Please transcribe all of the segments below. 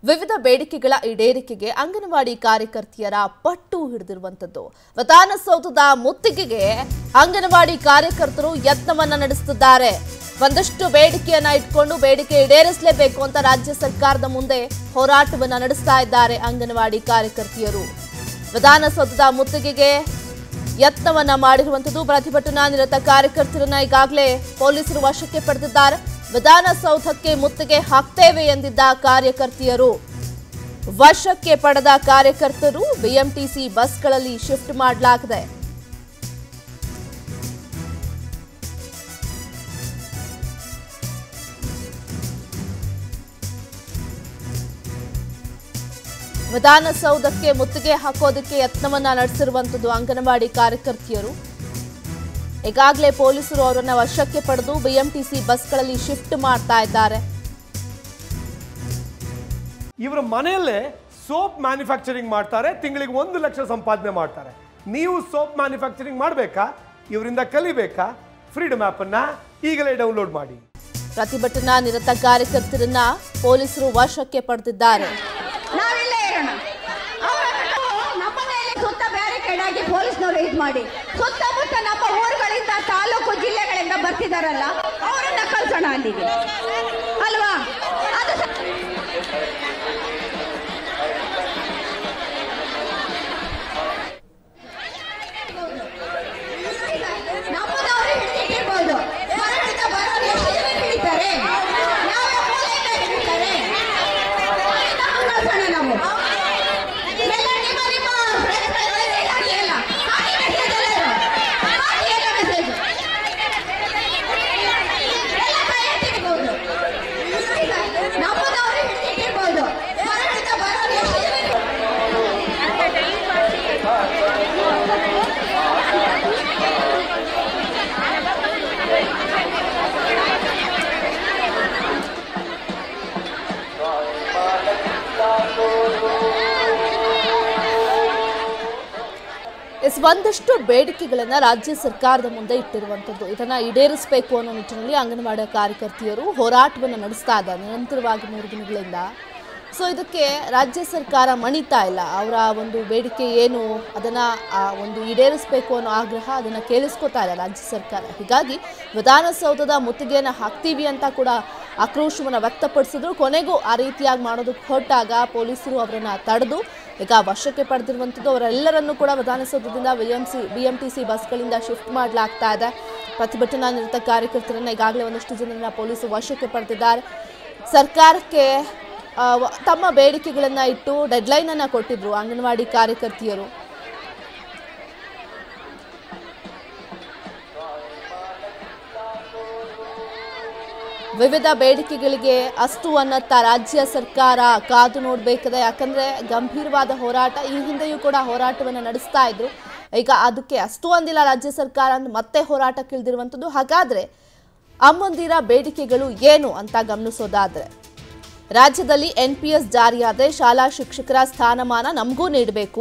ವಿವಿಧ ಬೇಡಿಕೆಗಳ ಈಡೇರಿಕೆಗೆ ಅಂಗನವಾಡಿ ಕಾರ್ಯಕರ್ತೆಯರ ಪಟ್ಟು ಹಿಡಿದಿರುವಂತದ್ದು ವಿಧಾನಸೌಧದ ಮುತ್ತಿಗೆಗೆ ಅಂಗನವಾಡಿ ಕಾರ್ಯಕರ್ತರು ಯತ್ನವನ್ನ ನಡೆಸುತ್ತಿದ್ದಾರೆ ಒಂದಷ್ಟು ಬೇಡಿಕೆಯನ್ನ ಇಟ್ಕೊಂಡು ಬೇಡಿಕೆ ಈಡೇರಿಸಲೇಬೇಕು ಅಂತ ರಾಜ್ಯ ಸರ್ಕಾರದ ಮುಂದೆ ಹೋರಾಟವನ್ನ ನಡೆಸ್ತಾ ಇದ್ದಾರೆ ಅಂಗನವಾಡಿ ಕಾರ್ಯಕರ್ತೆಯರು ವಿಧಾನಸೌಧದ ಮುತ್ತಿಗೆಗೆ ಯತ್ನವನ್ನ ಮಾಡಿರುವಂತದ್ದು ಪ್ರತಿಭಟನಾ ನಿರತ ಕಾರ್ಯಕರ್ತರನ್ನ ಈಗಾಗಲೇ ಪೊಲೀಸರು ವಶಕ್ಕೆ ಪಡೆದಿದ್ದಾರೆ ವಿಧಾನಸೌಧಕ್ಕೆ ಮುತ್ತಿಗೆ ಹಾಕ್ತೇವೆ ಎಂದಿದ್ದ ಕಾರ್ಯಕರ್ತೆಯರು ವಶಕ್ಕೆ ಪಡೆದ ಕಾರ್ಯಕರ್ತರು ಬಿಎಂಟಿಸಿ ಬಸ್ಗಳಲ್ಲಿ ಶಿಫ್ಟ್ ಮಾಡಲಾಗಿದೆ ವಿಧಾನಸೌಧಕ್ಕೆ ಮುತ್ತಿಗೆ ಹಾಕೋದಕ್ಕೆ ಯತ್ನವನ್ನ ನಡೆಸಿರುವಂತದ್ದು ಅಂಗನವಾಡಿ ಕಾರ್ಯಕರ್ತೆಯರು ಈಗಾಗಲೇ ಪೊಲೀಸರು ಅವರನ್ನ ವಶಕ್ಕೆ ಪಡೆದು ಬಿಎಂಟಿಸಿ ಬಸ್ಗಳಲ್ಲಿ ಶಿಫ್ಟ್ ಮಾಡ್ತಾ ಇದ್ದಾರೆ ಇವರ ಮನೆಯಲ್ಲೇ ಸೋಪ್ ಮ್ಯಾನುಫ್ಯಾಕ್ಚರಿಂಗ್ ಮಾಡ್ತಾರೆ ತಿಂಗಳಿಗೆ ಒಂದು ಲಕ್ಷ ಸಂಪಾದನೆ ಮಾಡ್ತಾರೆ ನೀವು ಸೋಪ್ ಮ್ಯಾನುಫ್ಯಾಕ್ಚರಿಂಗ್ ಮಾಡಬೇಕಾ ಇವರಿಂದ ಕಲಿಬೇಕಾ ಫ್ರೀಡಮ್ ಅನ್ನ ಈಗಲೇ ಡೌನ್ಲೋಡ್ ಮಾಡಿ ಪ್ರತಿಭಟನಾ ನಿರತ ಕಾರ್ಯಕರ್ತರನ್ನ ಪೊಲೀಸರು ವಶಕ್ಕೆ ಪಡೆದಿದ್ದಾರೆ ನಾವಿಲ್ಲೇ ಇರೋಣ ಅವರನ್ನು ನಮ್ಮ ಮೇಲೆ ಸುತ್ತ ಬ್ಯಾರಿಕೇಡ್ ಆಗಿ ಪೊಲೀಸ್ನವರು ಇದು ಮಾಡಿ ಸುತ್ತಮುತ್ತ ನಮ್ಮ ಊರುಗಳಿಂದ ತಾಲೂಕು ಜಿಲ್ಲೆಗಳಿಂದ ಬರ್ತಿದಾರಲ್ಲ ಅವರನ್ನ ಕಳ್ಸೋಣ ಅಲ್ಲಿಗೆ ಅಲ್ವಾ ಅದು ಸ- ನಮ್ಮದವರು ಹಿಡಿದಿರ್ಬೋದು ಹೊರಗಿಂದ ಬರೋರು ಎಷ್ಟು ಜನ ಹಿಡಿತಾರೆ ಯಾವ ಮೂಲೆಯಿಂದ ಹಿಡಿತಾರೆ ಅಲ್ಲಿಂದ ಕಳ್ಸೋಣ ನಾವು ಎಲ್ಲ ನಿಮ್ಮ ನಿಮ್ಮ friends ಗಳಿಗೆ ಹಾಕಿ ಎಲ್ಲ. ಹಾಕಿ message ಎಲ್ಲರೂ. ಹಾಕಿ ಎಲ್ಲ message. ಎಲ್ಲ ಕೈ ಎತ್ತಿಡ್ಬೋದು. ನಮ್ಮದವರು ಹಿಡಿದಿರ್ಬೋದು ಹೊರಗಿಂದ ಬರೋರು ಎಷ್ಟು ಜನ ಎಸ್ ಒಂದಷ್ಟು ಬೇಡಿಕೆಗಳನ್ನ ರಾಜ್ಯ ಸರ್ಕಾರದ ಮುಂದೆ ಇಟ್ಟಿರುವಂತದ್ದು ಇದನ್ನ ಈಡೇರಿಸಬೇಕು ಅನ್ನೋ ನಿಟ್ಟಿನಲ್ಲಿ ಅಂಗನವಾಡಿ ಕಾರ್ಯಕರ್ತೆಯರು ಹೋರಾಟವನ್ನು ನಡೆಸ್ತಾ ಇದ್ದಾರೆ ನಿರಂತರವಾಗಿ ಮೂರು ದಿನಗಳಿಂದ ಸೊ ಇದಕ್ಕೆ ರಾಜ್ಯ ಸರ್ಕಾರ ಮಣಿತಾ ಇಲ್ಲ ಅವರ ಒಂದು ಬೇಡಿಕೆ ಏನು ಅದನ್ನ ಆ, ಒಂದು ಈಡೇರಿಸಬೇಕು ಅನ್ನೋ ಆಗ್ರಹ ಅದನ್ನ ಕೇಳಿಸ್ಕೊತಾ ಇಲ್ಲ ರಾಜ್ಯ ಸರ್ಕಾರ ಹೀಗಾಗಿ ವಿಧಾನಸೌಧದ ಮುತ್ತಿಗೆಯನ್ನು ಹಾಕ್ತೀವಿ ಅಂತ ಕೂಡ ಆಕ್ರೋಶವನ್ನು ವ್ಯಕ್ತಪಡಿಸಿದ್ರು ಕೊನೆಗೂ ಆ ರೀತಿಯಾಗಿ ಮಾಡೋದಕ್ಕೆ ಹೊರಟಾಗ ಪೊಲೀಸರು ಅವರನ್ನ ತಡೆದು ಈಗ ವಶಕ್ಕೆ ಪಡೆದಿರುವಂಥದ್ದು ಅವರೆಲ್ಲರನ್ನೂ ಕೂಡ ವಿಧಾನಸೌಧದಿಂದ ಬಿಎಂಸಿ ಬಿಎಂಟಿಸಿ ಬಸ್ಗಳಿಂದ ಶಿಫ್ಟ್ ಮಾಡಲಾಗ್ತಾ ಇದೆ ಪ್ರತಿಭಟನಾ ನಿರತ ಕಾರ್ಯಕರ್ತರನ್ನ ಈಗಾಗಲೇ ಒಂದಷ್ಟು ಜನರನ್ನ ಪೊಲೀಸರು ವಶಕ್ಕೆ ಪಡೆದಿದ್ದಾರೆ ಸರ್ಕಾರಕ್ಕೆ ಆ, ವ- ತಮ್ಮ ಬೇಡಿಕೆಗಳನ್ನ ಇಟ್ಟು ಡೆಡ್ಲೈನ್ ಅನ್ನ ಕೊಟ್ಟಿದ್ರು ಅಂಗನವಾಡಿ ಕಾರ್ಯಕರ್ತೆಯರು ವಿವಿಧ ಬೇಡಿಕೆಗಳಿಗೆ ಅಷ್ಟು ಅನ್ನತ್ತ ರಾಜ್ಯ ಸರ್ಕಾರ ಕಾದು ನೋಡಬೇಕಿದೆ ಯಾಕಂದ್ರೆ ಗಂಭೀರವಾದ ಹೋರಾಟ ಈ ಹಿಂದೆಯೂ ಕೂಡ ಹೋರಾಟವನ್ನು ನಡೆಸ್ತಾ ಇದ್ರು ಈಗ ಅದಕ್ಕೆ ಅಷ್ಟು ಅಂದಿಲ್ಲ ರಾಜ್ಯ ಸರ್ಕಾರ ಅಂತ ಮತ್ತೆ ಹೋರಾಟಕ್ಕಿಳಿದಿರುವಂಥದ್ದು ಹಾಗಾದ್ರೆ ಅಮ್ಮಂದಿರ ಬೇಡಿಕೆಗಳು ಏನು ಅಂತ ಗಮನಿಸೋದಾದ್ರೆ ರಾಜ್ಯದಲ್ಲಿ ಎನ್ ಪಿ ಎಸ್ ಜಾರಿಯಾದರೆ ಶಾಲಾ ಶಿಕ್ಷಕರ ಸ್ಥಾನಮಾನ ನಮಗೂ ನೀಡಬೇಕು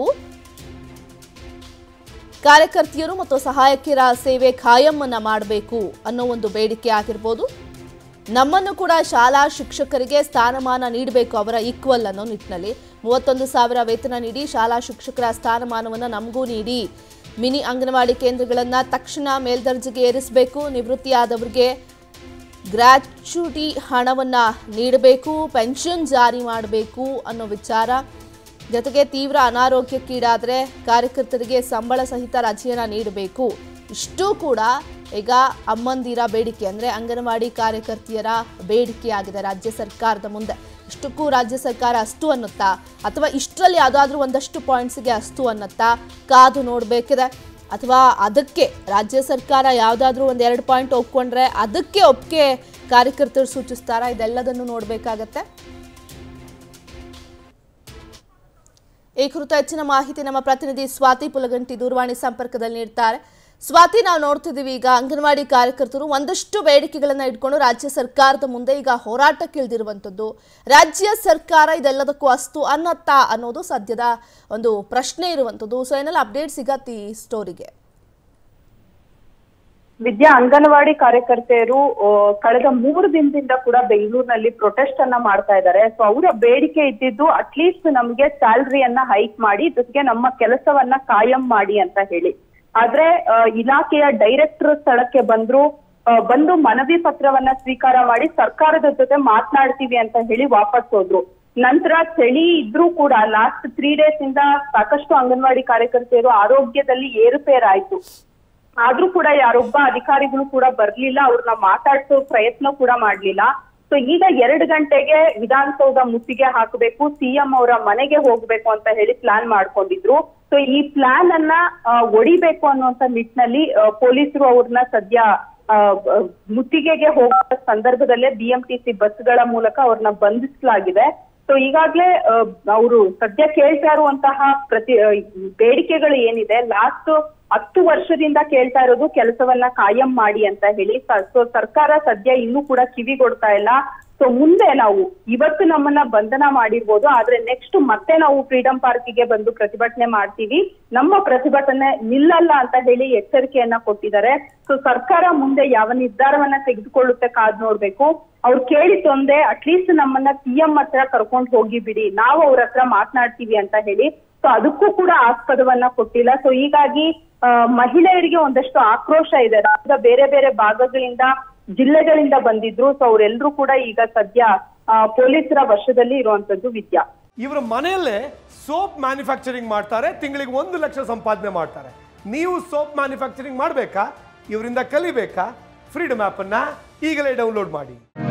ಕಾರ್ಯಕರ್ತೆಯರು ಮತ್ತು ಸಹಾಯಕಿಯರ ಸೇವೆ ಖಾಯಂ ಅನ್ನ ಮಾಡಬೇಕು ಅನ್ನೋ ಒಂದು ಬೇಡಿಕೆ ಆಗಿರ್ಬೋದು ನಮ್ಮನ್ನು ಕೂಡ ಶಾಲಾ ಶಿಕ್ಷಕರಿಗೆ ಸ್ಥಾನಮಾನ ನೀಡಬೇಕು ಅವರ ಈಕ್ವಲ್ ಅನ್ನೋ ನಿಟ್ಟಿನಲ್ಲಿ ಮೂವತ್ತೊಂದು ಸಾವಿರ ವೇತನ ನೀಡಿ ಶಾಲಾ ಶಿಕ್ಷಕರ ಸ್ಥಾನಮಾನವನ್ನು ನಮಗೂ ನೀಡಿ ಮಿನಿ ಅಂಗನವಾಡಿ ಕೇಂದ್ರಗಳನ್ನು ತಕ್ಷಣ ಮೇಲ್ದರ್ಜೆಗೆ ಏರಿಸಬೇಕು ನಿವೃತ್ತಿಯಾದವರಿಗೆ ಗ್ರ್ಯಾಚ್ಯುಟಿ ಹಣವನ್ನು ನೀಡಬೇಕು ಪೆನ್ಷನ್ ಜಾರಿ ಮಾಡಬೇಕು ಅನ್ನೋ ವಿಚಾರ ಜೊತೆಗೆ ತೀವ್ರ ಅನಾರೋಗ್ಯಕ್ಕೀಡಾದರೆ ಕಾರ್ಯಕರ್ತರಿಗೆ ಸಂಬಳ ಸಹಿತ ರಜೆಯನ್ನು ನೀಡಬೇಕು ಇಷ್ಟೂ ಕೂಡ ಈಗ ಅಮ್ಮಂದಿರ ಬೇಡಿಕೆ ಅಂದರೆ ಅಂಗನವಾಡಿ ಕಾರ್ಯಕರ್ತೆಯರ ಬೇಡಿಕೆಯಾಗಿದೆ ರಾಜ್ಯ ಸರ್ಕಾರದ ಮುಂದೆ ಇಷ್ಟಕ್ಕೂ ರಾಜ್ಯ ಸರ್ಕಾರ ಅಷ್ಟು ಅನ್ನುತ್ತಾ ಅಥವಾ ಇಷ್ಟರಲ್ಲಿ ಯಾವುದಾದ್ರೂ ಒಂದಷ್ಟು ಪಾಯಿಂಟ್ಸ್ಗೆ ಅಷ್ಟು ಅನ್ನುತ್ತಾ ಕಾದು ನೋಡಬೇಕಿದೆ ಅಥವಾ ಅದಕ್ಕೆ ರಾಜ್ಯ ಸರ್ಕಾರ ಯಾವುದಾದ್ರೂ ಒಂದು ಎರಡು ಪಾಯಿಂಟ್ ಒಪ್ಕೊಂಡ್ರೆ ಅದಕ್ಕೆ ಒಪ್ಪಿಗೆ ಕಾರ್ಯಕರ್ತರು ಸೂಚಿಸ್ತಾರಾ ಇದೆಲ್ಲದನ್ನು ನೋಡಬೇಕಾಗತ್ತೆ ಈ ಕುರಿತು ಹೆಚ್ಚಿನ ಮಾಹಿತಿ ನಮ್ಮ ಪ್ರತಿನಿಧಿ ಸ್ವಾತಿ ಪುಲಗಂಟಿ ದೂರವಾಣಿ ಸಂಪರ್ಕದಲ್ಲಿ ನೀಡ್ತಾರೆ ಸ್ವಾತಿ ನಾವು ನೋಡ್ತಿದ್ದೀವಿ ಈಗ ಅಂಗನವಾಡಿ ಕಾರ್ಯಕರ್ತರು ಒಂದಷ್ಟು ಬೇಡಿಕೆಗಳನ್ನ ಇಟ್ಕೊಂಡು ರಾಜ್ಯ ಸರ್ಕಾರದ ಮುಂದೆ ಈಗ ಹೋರಾಟಕ್ಕಿಳಿದಿರುವಂಥದ್ದು ರಾಜ್ಯ ಸರ್ಕಾರ ಇದೆಲ್ಲದಕ್ಕೂ ಅಸ್ತು ಅನ್ನತ್ತಾ ಅನ್ನೋದು ಸದ್ಯದ ಒಂದು ಪ್ರಶ್ನೆ ಇರುವಂಥದ್ದು ಸೊ ಏನೆಲ್ಲ ಅಪ್ಡೇಟ್ ಸಿಗತ್ತೆ ಈ ಸ್ಟೋರಿಗೆ ವಿದ್ಯಾ ಅಂಗನವಾಡಿ ಕಾರ್ಯಕರ್ತೆಯರು ಆ, ಕಳೆದ ಮೂರು ದಿನದಿಂದ ಕೂಡ ಬೆಂಗಳೂರಿನಲ್ಲಿ ಪ್ರೊಟೆಸ್ಟ್ ಅನ್ನ ಮಾಡ್ತಾ ಇದ್ದಾರೆ ಸೊ ಅವರ ಬೇಡಿಕೆ ಇದ್ದಿದ್ದು ಅಟ್ಲೀಸ್ಟ್ ನಮ್ಗೆ ಸ್ಯಾಲ್ರಿಯನ್ನ ಹೈಕ್ ಮಾಡಿ ಜೊತೆಗೆ ನಮ್ಮ ಕೆಲಸವನ್ನ ಕಾಯಂ ಮಾಡಿ ಅಂತ ಹೇಳಿ ಆದ್ರೆ ಆ, ಇಲಾಖೆಯ ಡೈರೆಕ್ಟರ್ ಸ್ಥಳಕ್ಕೆ ಬಂದ್ರು ಆ, ಬಂದು ಮನವಿ ಪತ್ರವನ್ನ ಸ್ವೀಕಾರ ಮಾಡಿ ಸರ್ಕಾರದ ಜೊತೆ ಮಾತನಾಡ್ತೀವಿ ಅಂತ ಹೇಳಿ ವಾಪಸ್ ಹೋದ್ರು ನಂತರ ಚಳಿ ಇದ್ರೂ ಕೂಡ ಲಾಸ್ಟ್ ತ್ರೀ ಡೇಸ್ ಇಂದ ಸಾಕಷ್ಟು ಅಂಗನವಾಡಿ ಕಾರ್ಯಕರ್ತೆಯರು ಆರೋಗ್ಯದಲ್ಲಿ ಏರುಪೇರಾಯ್ತು ಆದ್ರೂ ಕೂಡ ಯಾರೊಬ್ಬ ಅಧಿಕಾರಿಗಳು ಕೂಡ ಬರ್ಲಿಲ್ಲ ಅವ್ರನ್ನ ಮಾತಾಡ್ಸೋ ಪ್ರಯತ್ನ ಕೂಡ ಮಾಡ್ಲಿಲ್ಲ ಸೊ ಈಗ ಎರಡು ಗಂಟೆಗೆ ವಿಧಾನಸೌಧ ಮುತ್ತಿಗೆ ಹಾಕಬೇಕು ಸಿಎಂ ಅವರ ಮನೆಗೆ ಹೋಗ್ಬೇಕು ಅಂತ ಹೇಳಿ ಪ್ಲಾನ್ ಮಾಡ್ಕೊಂಡಿದ್ರು ಸೊ ಈ ಪ್ಲಾನ್ ಅನ್ನ ಆ, ಒಡಿಬೇಕು ಅನ್ನುವಂತ ನಿಟ್ಟಿನಲ್ಲಿ ಆ, ಪೊಲೀಸರು ಅವ್ರನ್ನ ಸದ್ಯ ಆ, ಬ- ಮುತ್ತಿಗೆಗೆ ಹೋಗುವ ಸಂದರ್ಭದಲ್ಲೇ ಬಿಎಂಟಿಸಿ ಬಸ್ಗಳ ಮೂಲಕ ಅವ್ರನ್ನ ಬಂಧಿಸಲಾಗಿದೆ ಸೊ ಈಗಾಗ್ಲೇ ಅವರು ಸದ್ಯ ಕೇಳ್ತಾ ಇರುವಂತಹ ಪ್ರತಿ ಆ, ಬೇಡಿಕೆಗಳು ಏನಿದೆ ಲಾಸ್ಟ್ ಹತ್ತು ವರ್ಷದಿಂದ ಕೇಳ್ತಾ ಇರೋದು ಕೆಲಸವನ್ನ ಕಾಯಂ ಮಾಡಿ ಅಂತ ಹೇಳಿ ಸೊ ಸರ್ಕಾರ ಸದ್ಯ ಇನ್ನೂ ಕೂಡ ಕಿವಿಗೊಡ್ತಾ ಇಲ್ಲ ಸೊ ಮುಂದೆ ನಾವು ಇವತ್ತು ನಮ್ಮನ್ನ ಬಂಧನ ಮಾಡಿರ್ಬೋದು ಆದ್ರೆ ನೆಕ್ಸ್ಟ್ ಮತ್ತೆ ನಾವು ಫ್ರೀಡಂ ಪಾರ್ಕಿಗೆ ಬಂದು ಪ್ರತಿಭಟನೆ ಮಾಡ್ತೀವಿ ನಮ್ಮ ಪ್ರತಿಭಟನೆ ನಿಲ್ಲಲ್ಲ ಅಂತ ಹೇಳಿ ಎಚ್ಚರಿಕೆಯನ್ನ ಕೊಟ್ಟಿದ್ದಾರೆ ಸೊ ಸರ್ಕಾರ ಮುಂದೆ ಯಾವ ನಿರ್ಧಾರವನ್ನ ತೆಗೆದುಕೊಳ್ಳುತ್ತೆ ಕಾದ್ ನೋಡ್ಬೇಕು ಅವ್ರು ಕೇಳಿದ್ದೊಂದೇ ಅಟ್ಲೀಸ್ಟ್ ನಮ್ಮನ್ನ ಸಿಎಂ ಹತ್ರ ಕರ್ಕೊಂಡು ಹೋಗಿ ಬಿಡಿ ನಾವು ಅವ್ರ ಹತ್ರ ಮಾತನಾಡ್ತೀವಿ ಅಂತ ಹೇಳಿ ಸೊ ಅದಕ್ಕೂ ಕೂಡ ಆಸ್ಪದವನ್ನ ಕೊಟ್ಟಿಲ್ಲ ಸೊ ಹೀಗಾಗಿ ಆ, ಮಹಿಳೆಯರಿಗೆ ಒಂದಷ್ಟು ಆಕ್ರೋಶ ಇದೆ ರಾಜ್ಯದ ಬೇರೆ ಬೇರೆ ಭಾಗಗಳಿಂದ ಜಿಲ್ಲೆಗಳಿಂದ ಬಂದಿದ್ರು ಸೊ ಅವರೆಲ್ಲರೂ ಕೂಡ ಈಗ ಸದ್ಯ ಆ, ಪೊಲೀಸರ ವಶದಲ್ಲಿ ಇರುವಂತದ್ದು ವಿದ್ಯಾ ಇವರ ಮನೆಯಲ್ಲೇ ಸೋಪ್ ಮ್ಯಾನುಫ್ಯಾಕ್ಚರಿಂಗ್ ಮಾಡ್ತಾರೆ ತಿಂಗಳಿಗೆ ಒಂದು ಲಕ್ಷ ಸಂಪಾದನೆ ಮಾಡ್ತಾರೆ ನೀವು ಸೋಪ್ ಮ್ಯಾನುಫ್ಯಾಕ್ಚರಿಂಗ್ ಮಾಡಬೇಕಾ ಇವರಿಂದ ಕಲಿಬೇಕಾ ಫ್ರೀಡಮ್ ಆ್ಯಪನ್ನು ಈಗಲೇ ಡೌನ್ಲೋಡ್ ಮಾಡಿ